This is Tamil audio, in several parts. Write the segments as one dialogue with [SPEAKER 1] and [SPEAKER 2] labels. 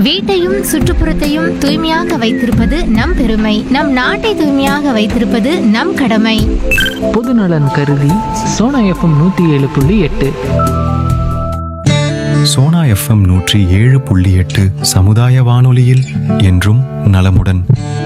[SPEAKER 1] வீட்டையும் சுற்றுப்புறத்தையும் தூய்மையாக வைத்திருப்பது நம் பெருமை நம் நாட்டை தூய்மையாக வைத்திருப்பது நம் கடமை
[SPEAKER 2] பொதுநலன் கருதி சோனா எஃப்எம் நூற்றி ஏழு புள்ளி எட்டு
[SPEAKER 3] சோனா எஃப்எம் நூற்றி ஏழு புள்ளி எட்டு சமுதாய வானொலியில் என்றும் நலமுடன்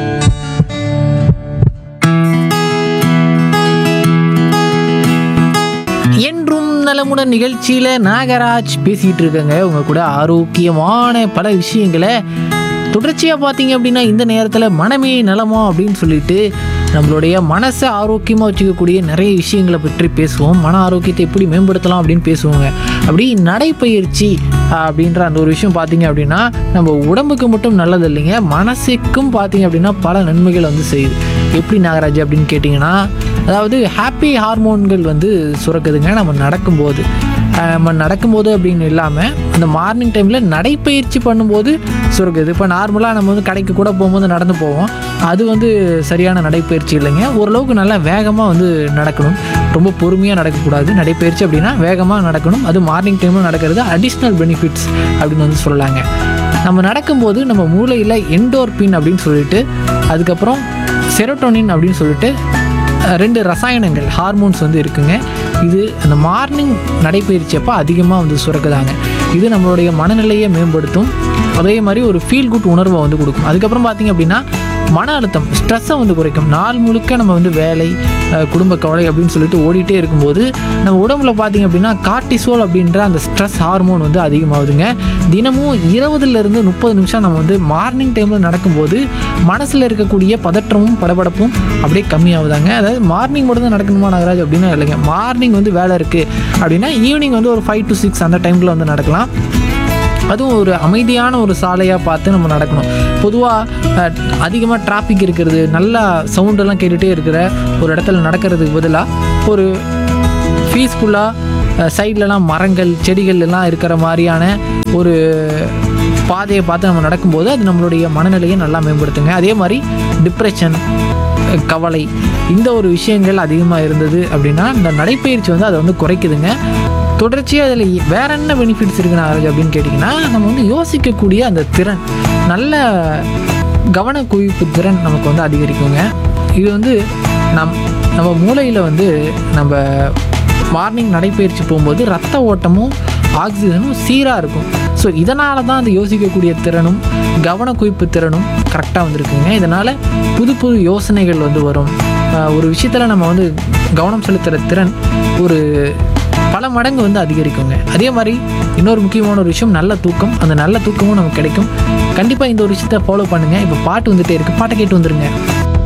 [SPEAKER 2] என்றும் நலமுடன் நிகழ்ச்சியில் நாகராஜ் பேசிகிட்டு இருக்கேங்க உங்க கூட ஆரோக்கியமான பல விஷயங்களை தொடர்ச்சியாக பார்த்தீங்க அப்படின்னா இந்த நேரத்தில் மனமே நலமா அப்படின்னு சொல்லிட்டு நம்மளுடைய மனசை ஆரோக்கியமாக வச்சுக்கக்கூடிய நிறைய விஷயங்களை பற்றி பேசுவோம் மன ஆரோக்கியத்தை எப்படி மேம்படுத்தலாம் அப்படின்னு பேசுவோங்க அப்படி நடைப்பயிற்சி அப்படின்ற அந்த ஒரு விஷயம் பார்த்தீங்க அப்படின்னா நம்ம உடம்புக்கு மட்டும் நல்லது இல்லைங்க மனசுக்கும் பார்த்தீங்க அப்படின்னா பல நன்மைகளை வந்து செய்யுது எப்படி நாகராஜ் அப்படின்னு கேட்டிங்கன்னா அதாவது ஹாப்பி ஹார்மோன்கள் வந்து சுரக்குதுங்க நம்ம நடக்கும்போது அஹ் நம்ம நடக்கும்போது அப்படின்னு இல்லாமல் அந்த மார்னிங் டைமில் நடைப்பயிற்சி பண்ணும்போது சுரக்குது இப்போ நார்மலாக நம்ம வந்து கடைக்கு கூட போகும்போது நடந்து போவோம் அது வந்து சரியான நடைப்பயிற்சி இல்லைங்க ஓரளவுக்கு நல்லா வேகமாக வந்து நடக்கணும் ரொம்ப பொறுமையாக நடக்கக்கூடாது நடைப்பயிற்சி அப்படின்னா வேகமாக நடக்கணும் அது மார்னிங் டைமில் நடக்கிறது அடிஷ்னல் பெனிஃபிட்ஸ் அப்படின்னு வந்து சொல்லலாங்க நம்ம நடக்கும்போது நம்ம மூளையில் என்டோர்பின் அப்படின்னு சொல்லிட்டு அதுக்கப்புறம் செரோட்டோனின் அப்படின்னு சொல்லிட்டு அஹ், ரெண்டு ரசாயனங்கள் ஹார்மோன்ஸ் வந்து இருக்குங்க இது அந்த மார்னிங் நடைப்பயிற்சி அப்போ அதிகமாக வந்து சுரக்குதாங்க இது நம்மளுடைய மனநிலையை மேம்படுத்தும் அதே மாதிரி ஒரு ஃபீல் குட் உணர்வை வந்து கொடுக்கும் அதுக்கப்புறம் பார்த்தீங்க அப்படின்னா மன அழுத்தம் ஸ்ட்ரெஸ்ஸை வந்து குறைக்கும் நாள் முழுக்க நம்ம வந்து வேலை அஹ், குடும்ப கவலை அப்படின்னு சொல்லிட்டு ஓடிட்டே இருக்கும்போது நம்ம உடம்புல பார்த்தீங்க அப்படின்னா கார்டிசோல் அப்படின்ற அந்த ஸ்ட்ரெஸ் ஹார்மோன் வந்து அதிகமாகுதுங்க தினமும் இருபதுலேருந்து முப்பது நிமிஷம் நம்ம வந்து மார்னிங் டைமில் நடக்கும்போது மனசில் இருக்கக்கூடிய பதற்றமும் படபடப்பும் அப்படியே கம்மியாகுதாங்க அதாவது மார்னிங் மட்டும் தான் நடக்கணுமா நாகராஜ் அப்படின்னா இல்லைங்க மார்னிங் வந்து வேலை இருக்குது அப்படின்னா ஈவினிங் வந்து ஒரு ஃபைவ் டு சிக்ஸ் அந்த டைமில் வந்து நடக்கலாம் அதுவும் ஒரு அமைதியான ஒரு சாலையாக பார்த்து நம்ம நடக்கணும் பொதுவாக அதிகமாக டிராஃபிக் இருக்கிறது நல்லா சவுண்டெல்லாம் கேட்டுகிட்டே இருக்கிற ஒரு இடத்துல நடக்கிறதுக்கு பதிலாக ஒரு பீஸ்ஃபுல்லாக சைட்லலாம் மரங்கள் செடிகள் எல்லாம் இருக்கிற மாதிரியான ஒரு பாதையை பார்த்து நம்ம நடக்கும்போது அது நம்மளுடைய மனநிலையை நல்லா மேம்படுத்துங்க அதே மாதிரி டிப்ரெஷன் கவலை இந்த ஒரு விஷயங்கள் அதிகமாக இருந்தது அப்படின்னா இந்த நடைப்பயிற்சி வந்து அதை வந்து குறைக்குதுங்க தொடர்ச்சியாக அதில் வேற என்ன பெனிஃபிட்ஸ் இருக்கு நாகராஜ் அப்படின்னு கேட்டிங்கன்னா நம்ம வந்து யோசிக்கக்கூடிய அந்த திறன் நல்ல கவன குவிப்பு திறன் நமக்கு வந்து அதிகரிக்குங்க இது வந்து நம் நம்ம மூளையில் வந்து நம்ம மார்னிங் நடைப்பயிற்சி போகும்போது ரத்த ஓட்டமும் ஆக்சிஜனும் சீராக இருக்கும் ஸோ இதனால தான் அந்த யோசிக்கக்கூடிய திறனும் கவன குவிப்பு திறனும் கரெக்டாக வந்திருக்குங்க இதனால் புது புது யோசனைகள் வந்து வரும் ஆஹ் ஒரு விஷயத்தில் நம்ம வந்து கவனம் செலுத்துகிற திறன் ஒரு பல மடங்கு வந்து அதிகரிக்குங்க அதே மாதிரி இன்னொரு முக்கியமான ஒரு விஷயம் நல்ல தூக்கம் அந்த நல்ல தூக்கமும் நமக்கு கிடைக்கும் கண்டிப்பாக இந்த ஒரு விஷயத்தை ஃபாலோ பண்ணுங்கள் இப்போ பாட்டு வந்துட்டே இருக்குது பாட்டை கேட்டு வந்துருங்க